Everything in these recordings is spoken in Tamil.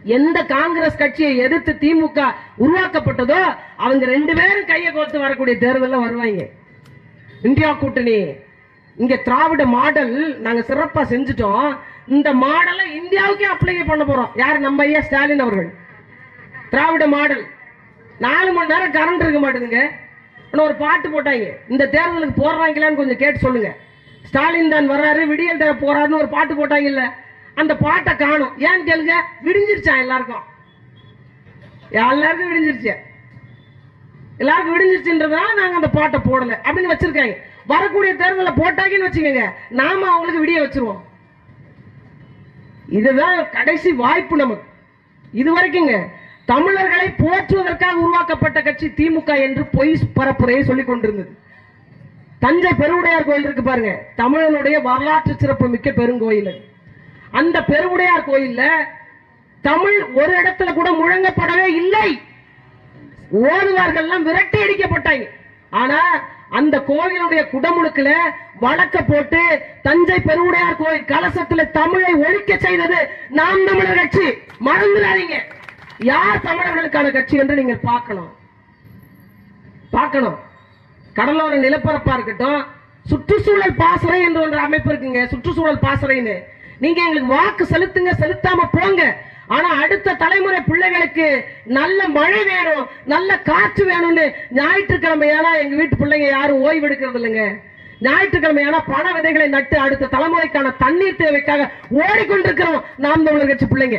எந்த காங்கிரஸ் கட்சியை எதிர்த்து திமுக உருவாக்கப்பட்டதோ அவங்க ரெண்டு பேரும் கையை கோர்த்து வரக்கூடிய தேர்தலில் வருவாங்க இந்தியா கூட்டணி இங்க திராவிட மாடல் நாங்க சிறப்பா செஞ்சுட்டோம் இந்த மாடலை இந்தியாவுக்கே அப்ளை பண்ண போறோம் யார் நம்ம ஐயா ஸ்டாலின் அவர்கள் திராவிட மாடல் நாலு மணி நேரம் கரண்ட் இருக்க மாட்டேங்குங்க ஆனா ஒரு பாட்டு போட்டாங்க இந்த தேர்தலுக்கு போடுறாங்களான்னு கொஞ்சம் கேட்டு சொல்லுங்க ஸ்டாலின் தான் வர்றாரு விடியல் தர போறாருன்னு ஒரு பாட்டு போட்டாங்கல்ல அந்த பாட்டை காணும் ஏன்னு கேளுங்க விடிஞ்சிருச்சா எல்லாருக்கும் எல்லாருக்கும் விடிஞ்சிருச்சு எல்லாருக்கும் விடிஞ்சிருச்சுன்றதுனால நாங்க அந்த பாட்டை போடல அப்படின்னு வச்சிருக்காங்க வரக்கூடிய தேர்தலில் போட்டாங்கன்னு வச்சுக்கோங்க நாம அவங்களுக்கு விடிய வச்சிருவோம் இதுதான் கடைசி வாய்ப்பு நமக்கு இது வரைக்குங்க தமிழர்களை போற்றுவதற்காக உருவாக்கப்பட்ட கட்சி திமுக என்று பொய் பரப்புரையை சொல்லிக் கொண்டிருந்தது தஞ்சை பெருவுடையார் கோயில் இருக்கு பாருங்க தமிழனுடைய வரலாற்று சிறப்பு மிக்க பெருங்கோயில் அது. அந்த பெருவுடையார் கோயில்ல தமிழ் ஒரு இடத்துல கூட முழங்கப்படவே இல்லை ஓதுவார்கள்லாம் விரட்டி அடிக்கப்பட்டாங்க ஆனா அந்த கோவிலுடைய குடமுழுக்குல வழக்க போட்டு தஞ்சை பெருவுடையார் கோயில் கலசத்துல தமிழை ஒழிக்க செய்தது நாம் தமிழர் கட்சி மறந்துடாதீங்க யார் தமிழர்களுக்கான கட்சி என்று நீங்கள் பார்க்கணும் பார்க்கணும் கடலோர நிலப்பரப்பா இருக்கட்டும் சுற்றுச்சூழல் பாசறை என்று ஒரு அமைப்பு இருக்குங்க சுற்றுச்சூழல் பாசறைன்னு நீங்க எங்களுக்கு வாக்கு செலுத்துங்க செலுத்தாம போங்க ஆனா அடுத்த தலைமுறை பிள்ளைகளுக்கு நல்ல மழை வேணும் நல்ல காற்று வேணும்னு ஞாயிற்றுக்கிழமையானா எங்க வீட்டு பிள்ளைங்க யாரும் ஓய்வு எடுக்கிறது இல்லைங்க ஞாயிற்றுக்கிழமையானா பண விதைகளை நட்டு அடுத்த தலைமுறைக்கான தண்ணீர் தேவைக்காக ஓடிக்கொண்டிருக்கிறோம் நாம் தமிழர் கட்சி பிள்ளைங்க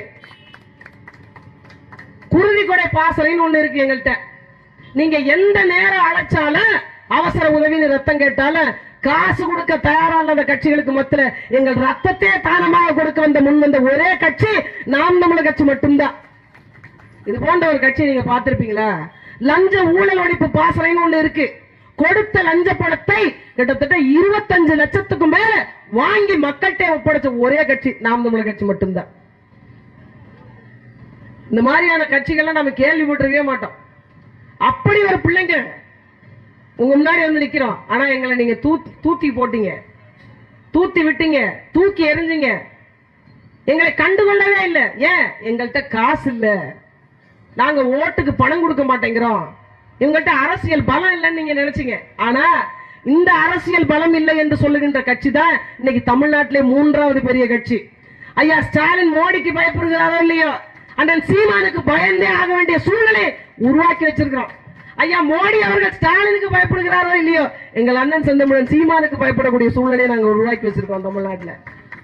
குருதி கொடை பாசறைன்னு ஒண்ணு இருக்கு எங்கள்கிட்ட நீங்க எந்த நேரம் அழைச்சாலும் அவசர உதவின்னு ரத்தம் கேட்டாலும் காசு கொடுக்க தயாரா இல்லாத கட்சிகளுக்கு மத்தியில எங்கள் ரத்தத்தை தானமாக கொடுக்க வந்த முன் வந்த ஒரே கட்சி நாம் தமிழர் கட்சி மட்டும்தான் இது போன்ற ஒரு கட்சி நீங்க பார்த்திருப்பீங்களா லஞ்ச ஊழல் ஒழிப்பு பாசறைன்னு ஒண்ணு இருக்கு கொடுத்த லஞ்ச பணத்தை கிட்டத்தட்ட இருபத்தஞ்சு லட்சத்துக்கும் மேல வாங்கி மக்கள்கிட்ட ஒப்படைச்ச ஒரே கட்சி நாம் தமிழர் கட்சி மட்டும்தான் இந்த மாதிரியான கட்சிகள்லாம் நம்ம கேள்விப்பட்டிருக்கவே மாட்டோம் அப்படி ஒரு பிள்ளைங்க உங்க முன்னாடி வந்து நிக்கிறோம் ஆனா எங்களை நீங்க தூத்தி தூத்தி போட்டீங்க தூத்தி விட்டீங்க தூக்கி எறிஞ்சீங்க எங்களை கண்டுகொள்ளவே இல்லை ஏன் எங்கள்கிட்ட காசு இல்ல நாங்க ஓட்டுக்கு பணம் கொடுக்க மாட்டேங்கிறோம் இவங்கள்ட்ட அரசியல் பலம் இல்லைன்னு நீங்க நினைச்சீங்க ஆனா இந்த அரசியல் பலம் இல்லை என்று சொல்லுகின்ற கட்சி தான் இன்னைக்கு தமிழ்நாட்டிலே மூன்றாவது பெரிய கட்சி ஐயா ஸ்டாலின் மோடிக்கு பயப்படுகிறாரோ இல்லையோ அண்ணன் சீமானுக்கு பயந்தே ஆக வேண்டிய சூழ்நிலை உருவாக்கி வச்சிருக்கிறோம் ஐயா மோடி அவர்கள் ஸ்டாலினுக்கு பயப்படுகிறாரோ இல்லையோ எங்கள் அண்ணன் செந்தமிழன் சீமானுக்கு பயப்படக்கூடிய சூழ்நிலையை நாங்க உருவாக்கி வச்சிருக்கோம் தமிழ்நாட்டுல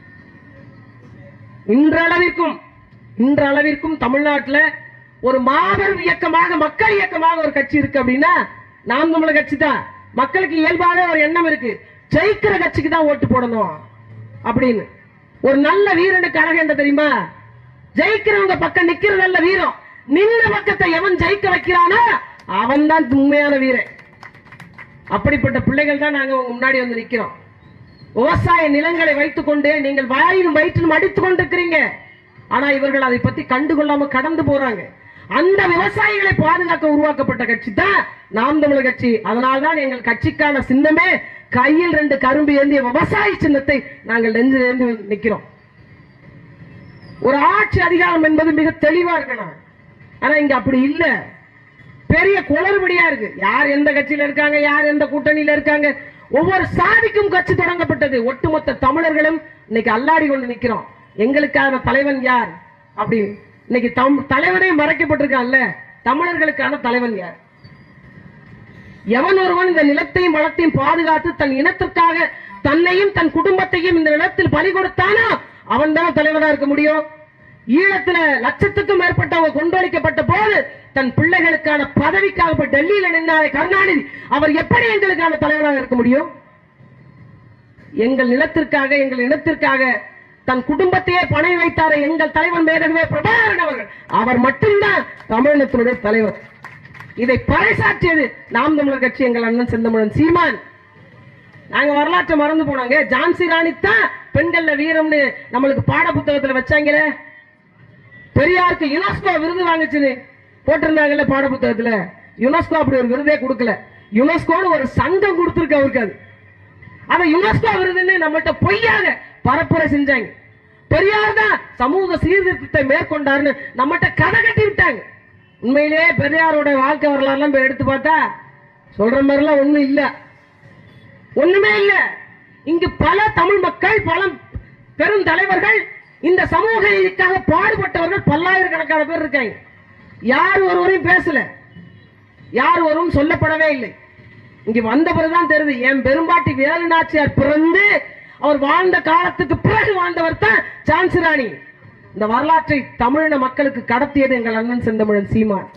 இன்றளவிற்கும் இன்றளவிற்கும் தமிழ்நாட்டுல ஒரு மாபெரும் இயக்கமாக மக்கள் இயக்கமாக ஒரு கட்சி இருக்கு அப்படின்னா நாம் தமிழர் கட்சி தான் மக்களுக்கு இயல்பாக ஒரு எண்ணம் இருக்கு ஜெயிக்கிற கட்சிக்கு தான் ஓட்டு போடணும் அப்படின்னு ஒரு நல்ல வீரனுக்கு அழகு என்ன தெரியுமா ஜெயிக்கிறவங்க பக்கம் நிக்கிறது நல்ல வீரம் நின்ன பக்கத்தை எவன் ஜெயிக்க வைக்கிறானோ அவன் தான் உண்மையான வீரன் அப்படிப்பட்ட பிள்ளைகள் தான் நாங்க உங்க முன்னாடி வந்து நிக்கிறோம் விவசாய நிலங்களை வைத்துக்கொண்டு நீங்கள் வாயிலும் வயிற்றிலும் அடித்துக் கொண்டிருக்கிறீங்க ஆனா இவர்கள் அதை பத்தி கண்டுகொள்ளாம கடந்து போறாங்க அந்த விவசாயிகளை பாதுகாக்க உருவாக்கப்பட்ட கட்சி தான் நாம் தமிழர் கட்சி அதனால்தான் எங்கள் கட்சிக்கான சின்னமே கையில் ரெண்டு கரும்பு ஏந்திய விவசாய சின்னத்தை நாங்கள் நெஞ்சில் ஏந்தி நிக்கிறோம் ஒரு ஆட்சி அதிகாரம் என்பது மிக தெளிவா இருக்கணும் ஆனா இங்க அப்படி இல்ல பெரிய குளறுபடியா இருக்கு யார் எந்த கட்சியில இருக்காங்க யார் எந்த கூட்டணியில இருக்காங்க ஒவ்வொரு சாதிக்கும் கட்சி தொடங்கப்பட்டது ஒட்டுமொத்த தமிழர்களும் இன்னைக்கு அல்லாடி கொண்டு நிக்கிறோம் எங்களுக்கான தலைவன் யார் அப்படின்னு இன்னைக்கு தம் தலைவனே மறைக்கப்பட்டிருக்கான்ல தமிழர்களுக்கான தலைவன் யார் எவன் ஒருவன் இந்த நிலத்தையும் வளத்தையும் பாதுகாத்து தன் இனத்திற்காக தன்னையும் தன் குடும்பத்தையும் இந்த நிலத்தில் பலி கொடுத்தானோ அவன் தான் தலைவனா இருக்க முடியும் ஈழத்துல லட்சத்துக்கும் மேற்பட்டவங்க கொண்டொழிக்கப்பட்ட போது தன் பிள்ளைகளுக்கான பதவிக்காக இப்ப டெல்லியில நின்றாரே கருணாநிதி அவர் எப்படி எங்களுக்கான தலைவராக இருக்க முடியும் எங்கள் நிலத்திற்காக எங்கள் இனத்திற்காக தன் குடும்பத்தையே பணை வைத்தார எங்கள் தலைவன் மேதகவே பிரபாகரன் அவர்கள் அவர் மட்டும்தான் தமிழினத்தினுடைய தலைவர் இதை பறைசாற்றியது நாம் தமிழர் கட்சி எங்கள் அண்ணன் செந்தமிழன் சீமான் நாங்க வரலாற்றை மறந்து போனாங்க ஜான்சி ராணி தான் பெண்கள்ல வீரம்னு நம்மளுக்கு பாட புத்தகத்துல வச்சாங்களே பெரியாருக்கு யுனெஸ்கோ விருது வாங்குச்சுன்னு போட்டிருந்தாங்கல்ல பாட புத்தகத்துல யுனெஸ்கோ அப்படி ஒரு விருதே கொடுக்கல யுனெஸ்கோன்னு ஒரு சங்கம் கொடுத்துருக்கு அவருக்கு அது அதை யுனெஸ்கோ விருதுன்னு நம்மகிட்ட பொய்யாக பரப்புரை செஞ்சாங்க பெரியார் தான் சமூக சீர்திருத்தத்தை மேற்கொண்டாருன்னு நம்மகிட்ட கதை கட்டி விட்டாங்க உண்மையிலேயே பெரியாரோட வாழ்க்கை வரலாறுலாம் போய் எடுத்து பார்த்தா சொல்ற மாதிரிலாம் ஒண்ணும் இல்ல ஒண்ணுமே இல்ல இங்கு பல தமிழ் மக்கள் பல பெரும் தலைவர்கள் இந்த சமூக நீதிக்காக பாடுபட்டவர்கள் பல்லாயிரக்கணக்கான பேர் இருக்காங்க யார் ஒருவரையும் பேசல யார் ஒருவரும் சொல்லப்படவே இல்லை இங்க வந்த பிறகுதான் தெரியுது என் பெரும்பாட்டி வேலு நாச்சியார் பிறந்து அவர் வாழ்ந்த காலத்துக்கு பிறகு வாழ்ந்தவர் தான் சான்சி ராணி இந்த வரலாற்றை தமிழின மக்களுக்கு கடத்தியது எங்கள் அண்ணன் செந்தமிழன் சீமான்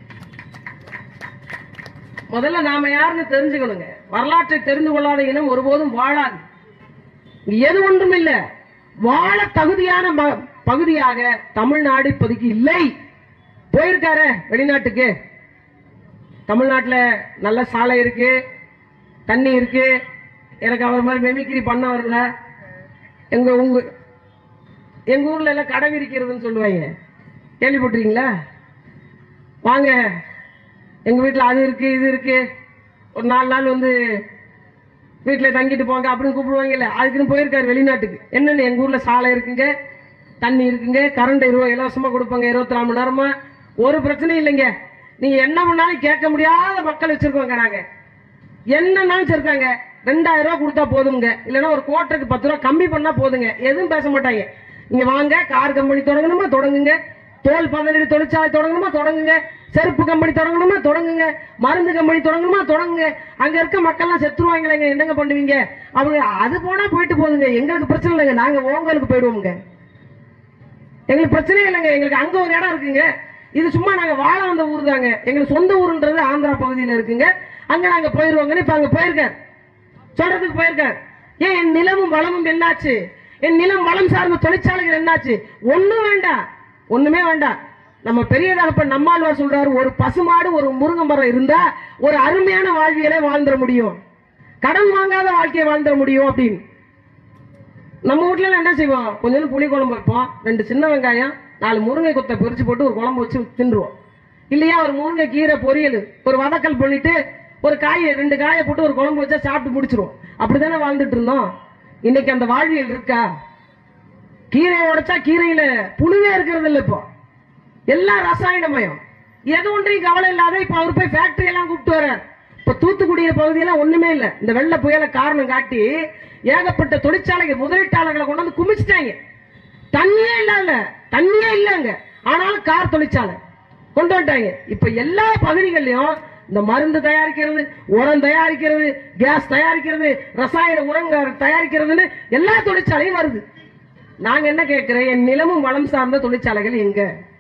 முதல்ல நாம யாருன்னு தெரிஞ்சுக்கணுங்க வரலாற்றை தெரிந்து கொள்ளாத இனம் ஒருபோதும் வாழாது இங்க எது ஒன்றும் இல்ல வாழ தகுதியான ம- பகுதியாக தமிழ்நாடு இப்போதைக்கு இல்லை போயிருக்காரு வெளிநாட்டுக்கு தமிழ்நாட்டுல நல்ல சாலை இருக்கு தண்ணி இருக்கு எனக்கு அவர் மாதிரி மெமிக்ரி பண்ண வரல எங்க உங்க எங்க ஊர்ல எல்லாம் கடை விரிக்கிறதுன்னு சொல்லுவாங்க கேள்விப்பட்டிருக்கீங்களா வாங்க எங்க வீட்டுல அது இருக்கு இது இருக்கு ஒரு நாலு நாள் வந்து வீட்டில் தங்கிட்டு போங்க அப்படின்னு கூப்பிடுவாங்கல்ல அதுக்குன்னு போயிருக்காரு வெளிநாட்டுக்கு என்னென்ன எங்கள் ஊரில் சாலை இருக்குங்க தண்ணி இருக்குங்க கரண்ட் இருபது இலவசமாக கொடுப்பாங்க இருபத்தி நாலு மணி நேரமா ஒரு பிரச்சனையும் இல்லைங்க நீங்கள் என்ன பண்ணாலும் கேட்க முடியாத மக்கள் வச்சுருக்கோங்க நாங்கள் என்னன்னாலும் வச்சிருக்காங்க ரெண்டாயிரம் ரூபா கொடுத்தா போதுங்க இல்லைன்னா ஒரு குவார்ட்டருக்கு பத்து ரூபா கம்மி பண்ணா போதுங்க எதுவும் பேச மாட்டாங்க இங்க வாங்க கார் கம்பெனி தொடங்கணுமா தொடங்குங்க தோல் பதனீடு தொழிற்சாலை தொடங்கணுமா தொடங்குங்க செருப்பு கம்பெனி தொடங்கணுமா தொடங்குங்க மருந்து கம்பெனி தொடங்கணுமா தொடங்குங்க அங்க இருக்க மக்கள்லாம் செத்துருவாங்களேங்க என்னங்க பண்ணுவீங்க அவங்க அது போனா போயிட்டு போகுதுங்க எங்களுக்கு பிரச்சனை இல்லைங்க நாங்க ஓங்களுக்கு போயிடுவோங்க எங்களுக்கு பிரச்சனையே இல்லைங்க எங்களுக்கு அங்க ஒரு இடம் இருக்குங்க இது சும்மா நாங்க வாழ வந்த ஊர் தாங்க எங்களுக்கு சொந்த ஊருன்றது ஆந்திரா பகுதியில் இருக்குங்க அங்க நாங்க போயிருவோங்கன்னு இப்ப அங்க போயிருக்கார் சொல்றதுக்கு போயிருக்கார் ஏன் என் நிலமும் வளமும் என்னாச்சு என் நிலம் வளம் சார்ந்த தொழிற்சாலைகள் என்னாச்சு ஒண்ணும் வேண்டாம் ஒண்ணுமே வேண்டாம் நம்ம பெரிய தகப்பன் நம்மாழ்வார் சொல்றாரு ஒரு பசுமாடு ஒரு முருங்கை மரம் இருந்தா ஒரு அருமையான வாழ்வியலை வாழ்ந்துட முடியும் கடன் வாங்காத வாழ்க்கையை வாழ்ந்துட முடியும் அப்படின்னு நம்ம வீட்ல எல்லாம் என்ன செய்வோம் கொஞ்சம் புளி குழம்பு வைப்போம் ரெண்டு சின்ன வெங்காயம் நாலு முருங்கை கொத்தை பிரிச்சு போட்டு ஒரு குழம்பு வச்சு தின்றுவோம் இல்லையா ஒரு முருங்கை கீரை பொரியல் ஒரு வதக்கல் பண்ணிட்டு ஒரு காயை ரெண்டு காயை போட்டு ஒரு குழம்பு வச்சா சாப்பிட்டு முடிச்சிருவோம் அப்படிதானே வாழ்ந்துட்டு இருந்தோம் இன்னைக்கு அந்த வாழ்வியல் இருக்கா கீரையை உடைச்சா கீரையில புழுவே இருக்கிறது இல்லை இப்போ எல்லாம் ரசாயனமயம் எது ஒன்றையும் கவலை இல்லாத இப்ப அவர் போய் ஃபேக்டரி எல்லாம் கூப்பிட்டு வர்றார் இப்ப தூத்துக்குடி பகுதியெல்லாம் ஒண்ணுமே இல்ல இந்த வெள்ள புயல காரணம் காட்டி ஏகப்பட்ட தொழிற்சாலைகள் முதலீட்டாளர்களை கொண்டு வந்து குமிச்சிட்டாங்க தண்ணியே இல்ல தண்ணியே இல்லங்க ஆனாலும் கார் தொழிற்சாலை கொண்டு வந்துட்டாங்க இப்ப எல்லா பகுதிகளிலும் இந்த மருந்து தயாரிக்கிறது உரம் தயாரிக்கிறது கேஸ் தயாரிக்கிறது ரசாயன உரங்கள் தயாரிக்கிறதுன்னு எல்லா தொழிற்சாலையும் வருது நாங்க என்ன கேட்கிறேன் என் நிலமும் வளம் சார்ந்த தொழிற்சாலைகள் எங்க